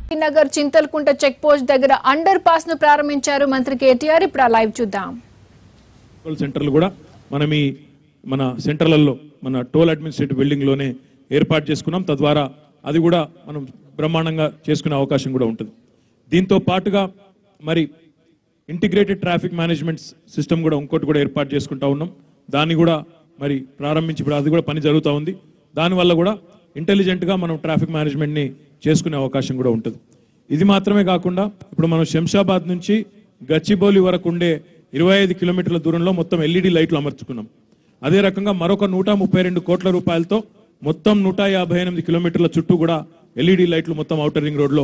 Nagar Chintalkunta check post దగ్గర underpass ను ప్రారంభించారు మంత్రి కేటీఆర్ ఇప్పుడు ఆ లైవ్ చూద్దాం టోల్ సెంటర్లు కూడా మనం ఈ మన సెంటర్లలో మన టోల్ అడ్మినిస్ట్రేటివ్ బిల్డింగ్ లోనే ఏర్పాటు చేసుకున్నాం తద్వారా అది కూడా మనం బ్రహ్మాండంగా చేసుకునే అవకాశం కూడా ఉంటుంది దీంతో పాటుగా మరి ఇంటిగ్రేటెడ్ ట్రాఫిక్ మేనేజ్మెంట్ సిస్టమ్ కూడా ఇంకోటి కూడా ఏర్పాటు చేసుకుంటా ఉన్నాం దాన్ని కూడా మరి ప్రారంభించి ఇప్పుడు అది కూడా పని జరుగుతూ ఉంది దానివల్ల కూడా ఇంటెలిజెంట్ గా మనం ట్రాఫిక్ మేనేజ్మెంట్ ని చేసుకునే అవకాశం కూడా ఉంటుంది ఇది మాత్రమే కాకుండా ఇప్పుడు మనం శంషాబాద్ నుంచి గచ్చిబౌలి వరకు ఉండే ఇరవై ఐదు కిలోమీటర్ల దూరంలో మొత్తం ఎల్ఈడి లైట్లు అమర్చుకున్నాం అదే రకంగా మరొక నూట ముప్పై రెండు కోట్ల రూపాయలతో మొత్తం నూట యాభై ఎనిమిది కిలోమీటర్ల చుట్టూ కూడా ఎల్ఈడి లైట్లు మొత్తం ఔటర్ రింగ్ రోడ్ లో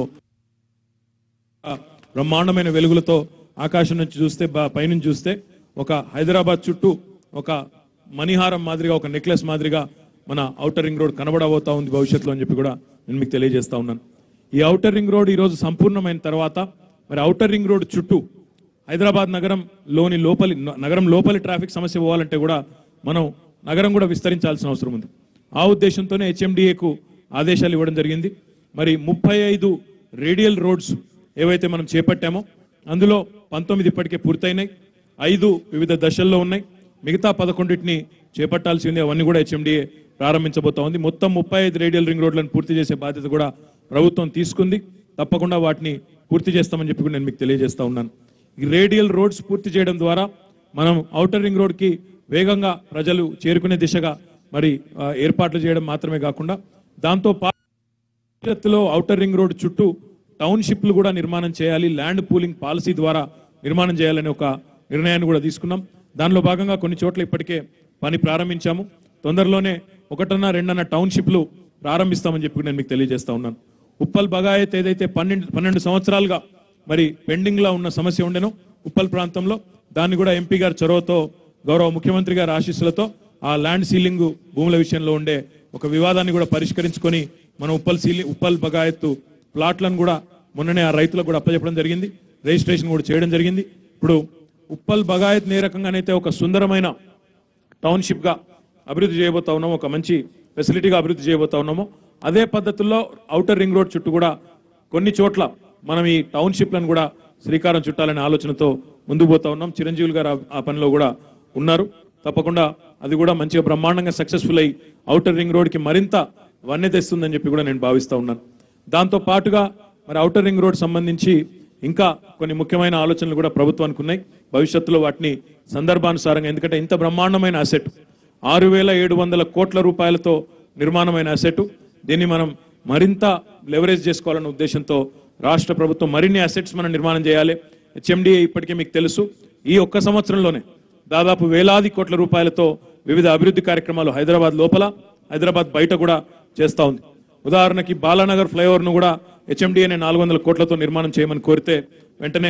బ్రహ్మాండమైన వెలుగులతో ఆకాశం నుంచి చూస్తే బా- పైనుంచి చూస్తే ఒక హైదరాబాద్ చుట్టూ ఒక మణిహారం మాదిరిగా ఒక నెక్లెస్ మాదిరిగా మన ఔటర్ రింగ్ రోడ్ కనబడబోతా ఉంది భవిష్యత్తులో అని చెప్పి కూడా నేను మీకు తెలియజేస్తా ఉన్నాను ఈ ఔటర్ రింగ్ రోడ్ ఈ రోజు సంపూర్ణమైన తర్వాత మరి ఔటర్ రింగ్ రోడ్ చుట్టూ హైదరాబాద్ నగరం లోని లోపలి న- నగరం లోపలి ట్రాఫిక్ సమస్య పోవాలంటే కూడా మనం నగరం కూడా విస్తరించాల్సిన అవసరం ఉంది ఆ ఉద్దేశంతోనే హెచ్ఎండిఏకు ఆదేశాలు ఇవ్వడం జరిగింది మరి ముప్పై ఐదు రేడియల్ రోడ్స్ ఏవైతే మనం చేపట్టామో అందులో పంతొమ్మిది ఇప్పటికే పూర్తయినాయి ఐదు వివిధ దశల్లో ఉన్నాయి మిగతా పదకొండింటిని చేపట్టాల్సి ఉంది అవన్నీ కూడా హెచ్ఎండిఏ ప్రారంభించబోతా ఉంది మొత్తం ముప్పై ఐదు రేడియల్ రింగ్ రోడ్లను పూర్తి చేసే బాధ్యత కూడా ప్రభుత్వం తీసుకుంది తప్పకుండా వాటిని పూర్తి చేస్తామని చెప్పి కూడా నేను మీకు తెలియజేస్తా ఉన్నాను ఈ రేడియల్ రోడ్స్ పూర్తి చేయడం ద్వారా మనం ఔటర్ రింగ్ రోడ్ కి వేగంగా ప్రజలు చేరుకునే దిశగా మరి ఆ, ఏర్పాట్లు చేయడం మాత్రమే కాకుండా దాంతో పాటు భవిష్యత్తులో ఔటర్ రింగ్ రోడ్ చుట్టూ టౌన్షిప్లు కూడా నిర్మాణం చేయాలి ల్యాండ్ పూలింగ్ పాలసీ ద్వారా నిర్మాణం చేయాలనే ఒక నిర్ణయాన్ని కూడా తీసుకున్నాం దానిలో భాగంగా కొన్ని చోట్ల ఇప్పటికే పని ప్రారంభించాము తొందరలోనే ఒకటన్నా రెండన్న టౌన్షిప్లు ప్రారంభిస్తామని చెప్పి నేను మీకు తెలియజేస్తా ఉన్నాను ఉప్పల్ బగాయత్ ఏదైతే పన్నెండు పన్నెండు సంవత్సరాలుగా మరి పెండింగ్ లో ఉన్న సమస్య ఉండెనో ఉప్పల్ ప్రాంతంలో దాన్ని కూడా ఎంపీ గారి చొరవతో గౌరవ ముఖ్యమంత్రి గారి ఆశీస్సులతో ఆ ల్యాండ్ సీలింగ్ భూముల విషయంలో ఉండే ఒక వివాదాన్ని కూడా పరిష్కరించుకొని మనం ఉప్పల్ సీలింగ్ ఉప్పల్ బగాయత్తు ప్లాట్లను కూడా మొన్ననే ఆ రైతులకు కూడా అప్పచెప్పడం జరిగింది రిజిస్ట్రేషన్ కూడా చేయడం జరిగింది ఇప్పుడు ఉప్పల్ బగాయత్ ఏ రకంగానైతే ఒక సుందరమైన టౌన్షిప్ గా అభివృద్ధి చేయబోతా ఉన్నాము ఒక మంచి ఫెసిలిటీగా అభివృద్ధి చేయబోతా ఉన్నాము అదే పద్ధతుల్లో ఔటర్ రింగ్ రోడ్ చుట్టూ కూడా కొన్ని చోట్ల మనం ఈ టౌన్షిప్లను కూడా శ్రీకారం చుట్టాలనే ఆలోచనతో ముందుకు పోతా ఉన్నాం చిరంజీవులు గారు ఆ- ఆ పనిలో కూడా ఉన్నారు తప్పకుండా అది కూడా మంచిగా బ్రహ్మాండంగా సక్సెస్ఫుల్ అయి ఔటర్ రింగ్ రోడ్ కి మరింత వన్నె తెస్తుందని చెప్పి కూడా నేను భావిస్తా ఉన్నాను దాంతో పాటుగా మరి ఔటర్ రింగ్ రోడ్ సంబంధించి ఇంకా కొన్ని ముఖ్యమైన ఆలోచనలు కూడా ప్రభుత్వానికి ఉన్నాయి భవిష్యత్తులో వాటిని సందర్భానుసారంగా ఎందుకంటే ఇంత బ్రహ్మాండమైన అసెట్ ఆరు వేల ఏడు వందల కోట్ల రూపాయలతో నిర్మాణమైన అసెట్ దీన్ని మనం మరింత లెవరేజ్ చేసుకోవాలన్న ఉద్దేశంతో రాష్ట్ర ప్రభుత్వం మరిన్ని అసెట్స్ మనం నిర్మాణం చేయాలి హెచ్ఎండిఏ ఇప్పటికే మీకు తెలుసు ఈ ఒక్క సంవత్సరంలోనే దాదాపు వేలాది కోట్ల రూపాయలతో వివిధ అభివృద్ధి కార్యక్రమాలు హైదరాబాద్ లోపల హైదరాబాద్ బయట కూడా చేస్తా ఉంది ఉదాహరణకి బాలానగర్ ఫ్లైఓవర్ ను కూడా హెచ్ఎండిఏనే నాలుగు వందల కోట్లతో నిర్మాణం చేయమని కోరితే వెంటనే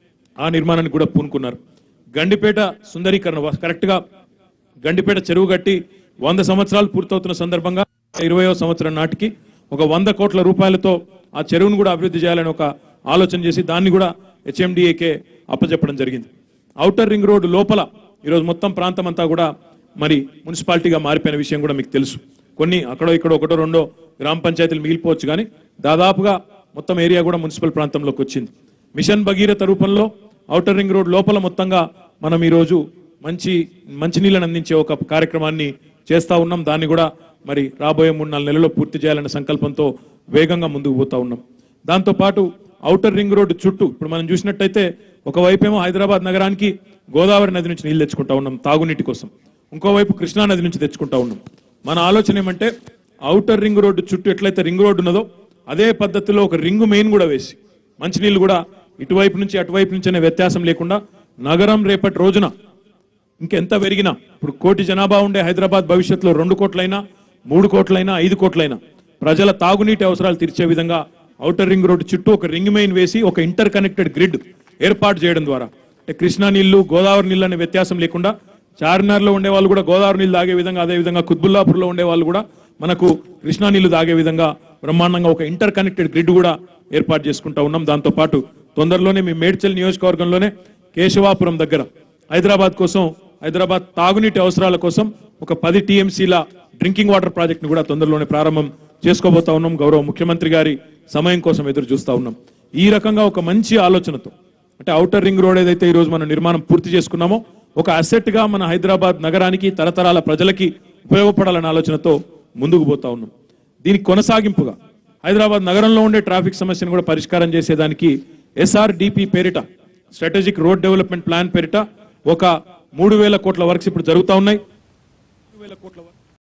ఆ నిర్మాణానికి కూడా పూనుకున్నారు గండిపేట సుందరీకరణ వా- కరెక్ట్ గా గండిపేట చెరువు కట్టి వంద సంవత్సరాలు పూర్తవుతున్న సందర్భంగా ఇరవయో సంవత్సరం నాటికి ఒక వంద కోట్ల రూపాయలతో ఆ చెరువును కూడా అభివృద్ధి చేయాలని ఒక ఆలోచన చేసి దాన్ని కూడా హెచ్ఎండిఏకే అప్పచెప్పడం జరిగింది ఔటర్ రింగ్ రోడ్డు లోపల ఈరోజు మొత్తం ప్రాంతం అంతా కూడా మరి మున్సిపాలిటీగా మారిపోయిన విషయం కూడా మీకు తెలుసు కొన్ని అక్కడో ఇక్కడ ఒకటో రెండో గ్రామ పంచాయతీలు మిగిలిపోవచ్చు కానీ దాదాపుగా మొత్తం ఏరియా కూడా మున్సిపల్ ప్రాంతంలోకి వచ్చింది మిషన్ భగీరథ రూపంలో ఔటర్ రింగ్ రోడ్ లోపల మొత్తంగా మనం ఈరోజు మంచి మంచినీళ్ళని అందించే ఒక కార్యక్రమాన్ని చేస్తా ఉన్నాం దాన్ని కూడా మరి రాబోయే మూడు నాలుగు నెలల్లో పూర్తి చేయాలనే సంకల్పంతో వేగంగా ముందుకు పోతా ఉన్నాం దాంతో పాటు ఔటర్ రింగ్ రోడ్ చుట్టూ ఇప్పుడు మనం చూసినట్టయితే ఒకవైపేమో హైదరాబాద్ నగరానికి గోదావరి నది నుంచి నీళ్లు తెచ్చుకుంటా ఉన్నాం తాగునీటి కోసం ఇంకోవైపు కృష్ణా నది నుంచి తెచ్చుకుంటా ఉన్నాం మన ఆలోచన ఏమంటే ఔటర్ రింగ్ రోడ్డు చుట్టూ ఎట్లయితే రింగ్ రోడ్డు ఉన్నదో అదే పద్ధతిలో ఒక రింగ్ మెయిన్ కూడా వేసి మంచినీళ్ళు కూడా ఇటువైపు నుంచి అటువైపు నుంచి అనే వ్యత్యాసం లేకుండా నగరం రేపటి రోజున ఇంకెంత పెరిగినా ఇప్పుడు కోటి జనాభా ఉండే హైదరాబాద్ భవిష్యత్తులో రెండు కోట్లైనా మూడు కోట్లైనా ఐదు కోట్లైనా ప్రజల తాగునీటి అవసరాలు తీర్చే విధంగా ఔటర్ రింగ్ రోడ్డు చుట్టూ ఒక రింగ్ మెయిన్ వేసి ఒక ఇంటర్ కనెక్టెడ్ గ్రిడ్ ఏర్పాటు చేయడం ద్వారా అంటే కృష్ణా నీళ్లు గోదావరి నీళ్ళు అనే వ్యత్యాసం లేకుండా చార్మినార్లో ఉండే వాళ్ళు కూడా గోదావరి నీళ్ళు తాగే విధంగా అదే విధంగా కుత్బుల్లాపూర్లో ఉండే వాళ్ళు కూడా మనకు కృష్ణా నీళ్లు తాగే విధంగా బ్రహ్మాండంగా ఒక ఇంటర్ కనెక్టెడ్ గ్రిడ్ కూడా ఏర్పాటు చేసుకుంటా ఉన్నాం దాంతో పాటు తొందరలోనే మీ మేడ్చల్ నియోజకవర్గంలోనే కేశవాపురం దగ్గర హైదరాబాద్ కోసం హైదరాబాద్ తాగునీటి అవసరాల కోసం ఒక పది టీఎంసీల డ్రింకింగ్ వాటర్ ప్రాజెక్ట్ ను కూడా తొందరలోనే ప్రారంభం చేసుకోబోతా ఉన్నాం గౌరవ ముఖ్యమంత్రి గారి సమయం కోసం ఎదురు చూస్తా ఉన్నాం ఈ రకంగా ఒక మంచి ఆలోచనతో అంటే ఔటర్ రింగ్ రోడ్ ఏదైతే ఈ రోజు మనం నిర్మాణం పూర్తి చేసుకున్నామో ఒక అసెట్ గా మన హైదరాబాద్ నగరానికి తరతరాల ప్రజలకి ఉపయోగపడాలనే ఆలోచనతో ముందుకు పోతా ఉన్నాం దీనికి కొనసాగింపుగా హైదరాబాద్ నగరంలో ఉండే ట్రాఫిక్ సమస్యను కూడా పరిష్కారం చేసేదానికి ఎస్ఆర్డిపి పేరిట స్ట్రాటజిక్ రోడ్ డెవలప్మెంట్ ప్లాన్ పేరిట ఒక మూడు వేల కోట్ల వర్క్స్ ఇప్పుడు జరుగుతా ఉన్నాయి మూడు వేల కోట్ల వర్క్